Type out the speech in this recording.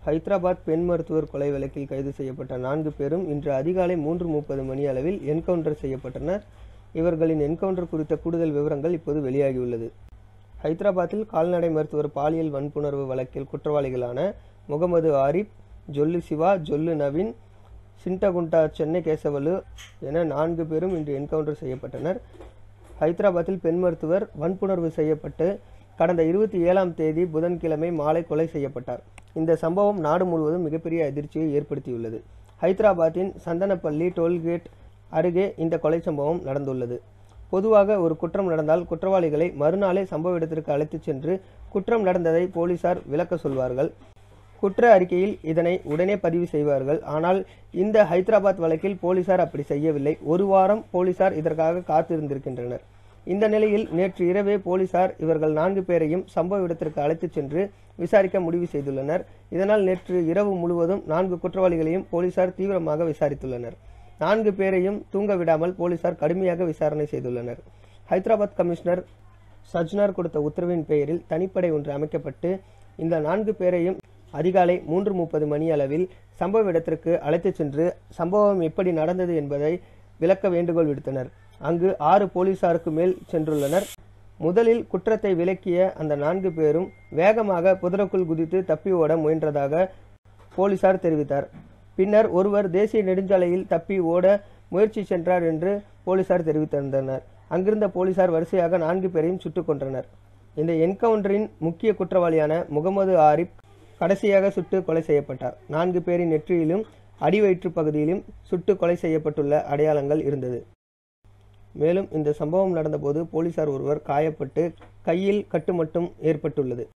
ஹைதராபாத் பெண் மருத்துவர் கொலை வழக்கில் கைது செய்யப்பட்ட நான்கு பேரும் இன்று அதிகாலை மூன்று முப்பது மணி அளவில் என்கவுண்டர் செய்யப்பட்டனர் இவர்களின் என்கவுண்டர் குறித்த கூடுதல் விவரங்கள் இப்போது வெளியாகியுள்ளது ஹைதராபாத்தில் கால்நடை மருத்துவர் பாலியல் வன்புணர்வு வழக்கில் குற்றவாளிகளான முகமது ஆரிப் ஜொல்லு சிவா ஜொல்லு நவீன் சிண்டகுண்டா சென்னை கேசவலு என நான்கு பேரும் இன்று என்கவுண்டர் செய்யப்பட்டனர் ஹைதராபாத்தில் பெண் மருத்துவர் வன்புணர்வு செய்யப்பட்டு கடந்த இருபத்தி ஏழாம் தேதி புதன்கிழமை மாலை கொலை செய்யப்பட்டார் இந்த சம்பவம் நாடு முழுவதும் மிகப்பெரிய அதிர்ச்சியை ஏற்படுத்தியுள்ளது ஹைதராபாத்தின் சந்தனப்பள்ளி டோல்கேட் அருகே இந்த கொலை சம்பவம் நடந்துள்ளது பொதுவாக ஒரு குற்றம் நடந்தால் குற்றவாளிகளை மறுநாளே சம்பவ இடத்திற்கு அழைத்துச் சென்று குற்றம் நடந்ததை போலீசார் விளக்க சொல்வார்கள் குற்ற அறிக்கையில் இதனை உடனே பதிவு செய்வார்கள் ஆனால் இந்த ஹைதராபாத் வழக்கில் போலீசார் அப்படி செய்யவில்லை ஒரு வாரம் போலீசார் இதற்காக காத்திருந்திருக்கின்றனர் இந்த நிலையில் நேற்று இரவே போலீசார் இவர்கள் நான்கு பேரையும் சம்பவ இடத்திற்கு அழைத்துச் சென்று விசாரிக்க முடிவு செய்துள்ளனர் இதனால் நேற்று இரவு முழுவதும் நான்கு குற்றவாளிகளையும் போலீசார் தீவிரமாக விசாரித்துள்ளனர் நான்கு பேரையும் தூங்க விடாமல் போலீசார் கடுமையாக விசாரணை செய்துள்ளனர் ஹைதராபாத் கமிஷனர் சஜ்னார் கொடுத்த உத்தரவின் பெயரில் தனிப்படை ஒன்று அமைக்கப்பட்டு இந்த நான்கு பேரையும் அதிகாலை மூன்று முப்பது மணி அளவில் சம்பவ இடத்திற்கு அழைத்துச் சென்று சம்பவம் எப்படி நடந்தது என்பதை விளக்க வேண்டுகோள் விடுத்தனர் அங்கு ஆறு போலீசாருக்கு மேல் சென்றுள்ளனர் முதலில் குற்றத்தை விளக்கிய அந்த நான்கு பேரும் வேகமாக புதருக்குள் குதித்து தப்பி ஓட முயன்றதாக போலீசார் தெரிவித்தார் பின்னர் ஒருவர் தேசிய நெடுஞ்சாலையில் தப்பி ஓட முயற்சி சென்றார் என்று போலீசார் தெரிவித்திருந்தனர் அங்கிருந்த போலீசார் வரிசையாக நான்கு பேரையும் சுட்டுக் கொன்றனர் இந்த என்கவுண்டரின் முக்கிய குற்றவாளியான முகமது ஆரிப் கடைசியாக சுட்டு கொலை செய்யப்பட்டார் நான்கு பேரின் நெற்றியிலும் அடிவயிற்று பகுதியிலும் சுட்டு கொலை செய்யப்பட்டுள்ள அடையாளங்கள் இருந்தது மேலும் இந்த சம்பவம் நடந்தபோது போலீசார் ஒருவர் காயப்பட்டு கையில் கட்டு மட்டும் ஏற்பட்டுள்ளது